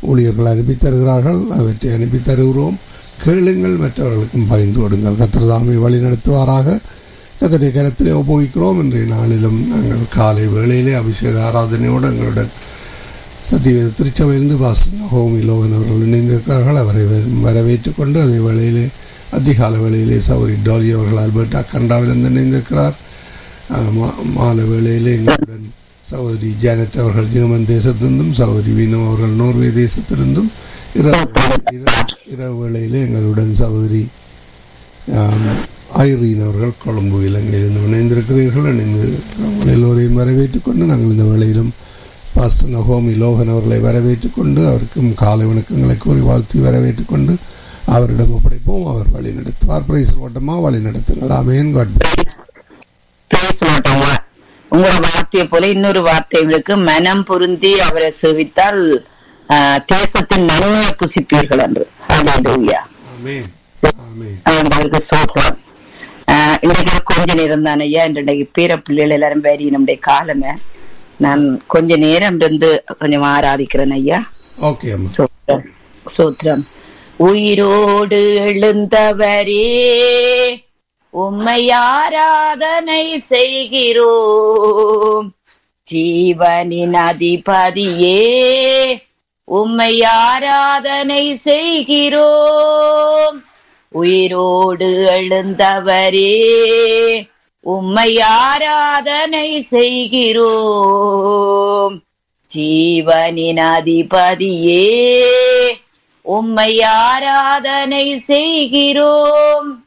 ஊழியர்கள் அனுப்பி தருகிறார்கள் அவற்றை அனுப்பி தருகிறோம் கேளுங்கள் மற்றவர்களுக்கும் பகிர்ந்து கொடுங்கள் கத்திரதாமை வழி நடத்துவாராக கத்தருடைய கரத்திலே உபயோகிக்கிறோம் இன்றைய நாளிலும் நாங்கள் காலை வேளையிலே அபிஷேக ஆராதனையோடு எங்களுடன் சத்தியவேத திருச்சபையிலிருந்து பாஸ்டர் ஹோமி லோகன் அவர்கள் இணைந்திருக்கிறார்கள் அவரை வ- வரவேற்றுக் கொண்டு அதே வேளையிலே அதிகால வேளையிலே சௌரி டாலி அவர்கள் அல்பர்டா கண்டாவிலிருந்து இணைந்திருக்கிறார் ஆஹ் மா- மாலை வேளையிலே எங்களுடன் சகோதரி ஜானட் அவர்கள் ஜெர்மன் தேசத்திலிருந்தும் சகோதரி வீணு அவர்கள் நோர்வே தேசத்திலிருந்தும் இரவு இரவு- இரவு வேளையிலே எங்களுடன் சகோதரி ஆம், ஐரீன் அவர்கள் கொழும்பு இலங்கையிலிருந்து இணைந்திருக்கிறீர்கள் இணைந்து உங்கள் எல்லோரையும் வரவேற்றுக் கொண்டு நாங்கள் இந்த வேளையிலும் பாஸ்டர் நகோமி லோகன் அவர்களை வரவேற்றுக் கொண்டு அவருக்கும் காலை வணக்கங்களை கூறி வாழ்த்தி வரவேற்றுக் கொண்டு அவரிடம் ஒப்படைப்போம் அவர் வழி நடத்துவார் பிரைஸ் ஓட்டமா வழி நடத்துங்கள் ஆமேன் காட் bless. பேச மாட்டோம் உங்களோட வார்த்தையை போல இன்னொரு வார்த்தை இருக்கு மனம் பொருந்தி அவரை சேவித்தால் ஆஹ், தேசத்தின் நன்மையை புசிப்பீர்கள் என்று ஹalleluya. ஆமேன் ஆமேன் ஆண்டவருக்கு சோத்திரம் ஆஹ், இன்றைக்கு கொஞ்ச நேரம் தான் ஐயா இன்றைக்கு பேர பிள்ளைகள் எல்லாரும் வேறி நம்முடைய காலமே நான் கொஞ்ச நேரம் இருந்து கொஞ்சம் ஆராதிக்கிறேன் ஐயா ஓகே அம்மா சோத்திரம் சோத்திரம் உயிரோடு எழுந்தவரே உம்மை ஆராதனை செய்கிறோம் ஜீவனின் அதிபதியே உம்மை ஆராதனை செய்கிறோம் உயிரோடு எழுந்தவரே உம்மை ஆராதனை செய்கிறோம் ஜீவனின் அதிபதியே உம்மை ஆராதனை செய்கிறோம்